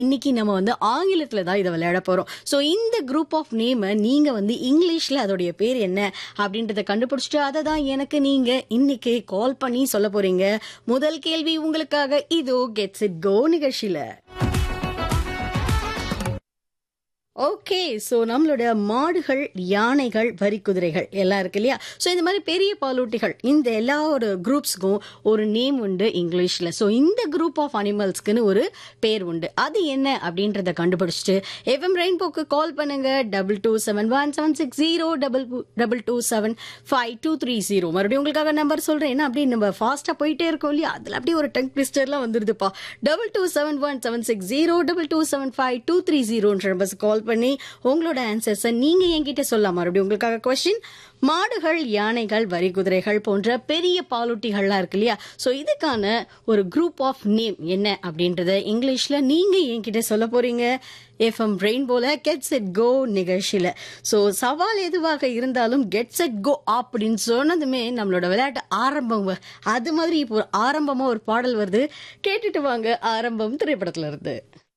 இன்னைக்கு நம்ம வந்து ஆங்கிலத்துல தான் இதை விளையாட போறோம் ஸோ இந்த குரூப் ஆஃப் நேமை நீங்க வந்து இங்கிலீஷ்ல அதோடைய பேர் என்ன அப்படின்றத கண்டுபிடிச்சிட்டு அதை தான் எனக்கு நீங்க இன்னைக்கு கால் பண்ணி சொல்ல போறீங்க முதல் கேள்வி உங்களுக்காக இதோ கெட்ஸ் இட் கோ நிகழ்ச்சியில ஓகே ஸோ நம்மளோட மாடுகள் யானைகள் வரி குதிரைகள் எல்லாம் இருக்கு இல்லையா ஸோ இந்த மாதிரி பெரிய பாலூட்டிகள் இந்த எல்லா ஒரு குரூப்ஸ்க்கும் ஒரு நேம் உண்டு இங்கிலீஷில் ஸோ இந்த குரூப் ஆஃப் அனிமல்ஸ்க்குன்னு ஒரு பேர் உண்டு அது என்ன அப்படின்றத கண்டுபிடிச்சிட்டு எஃப்எம் ரெயின்போக்கு கால் பண்ணுங்க double two seven one seven six zero double double two seven five two three zero மறுபடியும் உங்களுக்காக நம்பர் சொல்கிறேன் ஏன்னா அப்படியே நம்ம ஃபாஸ்ட்டாக போயிட்டே இருக்கோம் இல்லையா அதில் அப்படியே ஒரு டங் ட்விஸ்டர்லாம் வந்துருதுப்பா double two seven one seven six zero double two seven five two three ஜீரோன்ற நம்பர்ஸ் கால் பண்ணி உங்களோட ஆன்சர்ஸை நீங்க என்கிட்ட சொல்லலாம் மறுபடியும் உங்களுக்காக கொஸ்டின் மாடுகள் யானைகள் வரி குதிரைகள் போன்ற பெரிய பாலூட்டிகள்லாம் இருக்கு இல்லையா ஸோ இதுக்கான ஒரு குரூப் ஆஃப் நேம் என்ன அப்படின்றத இங்கிலீஷ்ல நீங்க என்கிட்ட சொல்ல போறீங்க எஃப்எம் ரெயின்போல கெட் செட் கோ நிகழ்ச்சியில ஸோ சவால் எதுவாக இருந்தாலும் கெட் செட் கோ அப்படின்னு சொன்னதுமே நம்மளோட விளையாட்டு ஆரம்பம் அது மாதிரி இப்போ ஒரு ஆரம்பமா ஒரு பாடல் வருது கேட்டுட்டு வாங்க ஆரம்பம் திரைப்படத்துல இருந்து